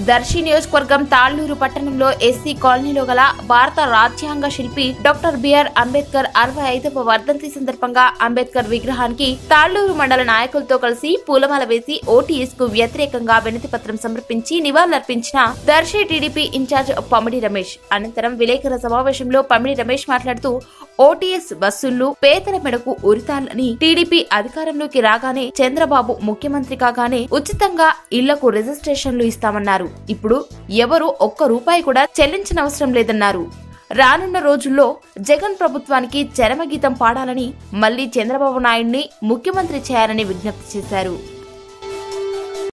దర్శి నియోజకవర్గం తాళ్లూరు పట్టణంలో ఎస్సీ కాలనీలో గల భారత రాజ్యాంగ శిల్పి డాక్టర్ బిఆర్ అంబేద్కర్ అరవై ఐదవ వర్ధంతి సందర్భంగా అంబేద్కర్ విగ్రహానికి తాళ్లూరు మండల నాయకులతో కలిసి పూలమాల వేసి ఓటీఎస్ కు వ్యతిరేకంగా వినతి పత్రం సమర్పించి నివాళులర్పించిన దర్శి టీడీపీ ఇన్ఛార్జ్ పమిడి రమేష్ అనంతరం విలేకరుల సమావేశంలో పమిడి రమేష్ మాట్లాడుతూ ఓటీఎస్ బస్సుల్లో పేదల మెడకు ఉరితాలని టీడీపీ అధికారంలోకి రాగానే చంద్రబాబు ముఖ్యమంత్రి కాగానే ఉచితంగా ఇళ్లకు రిజిస్ట్రేషన్లు ఇస్తామన్నారు ఇప్పుడు ఎవరు ఒక్క రూపాయి కూడా చెల్లించనవసరం లేదన్నారు రానున్న రోజుల్లో జగన్ ప్రభుత్వానికి చరమగీతం పాడాలని మళ్లీ చంద్రబాబు నాయుడిని ముఖ్యమంత్రి చేయాలని విజ్ఞప్తి చేశారు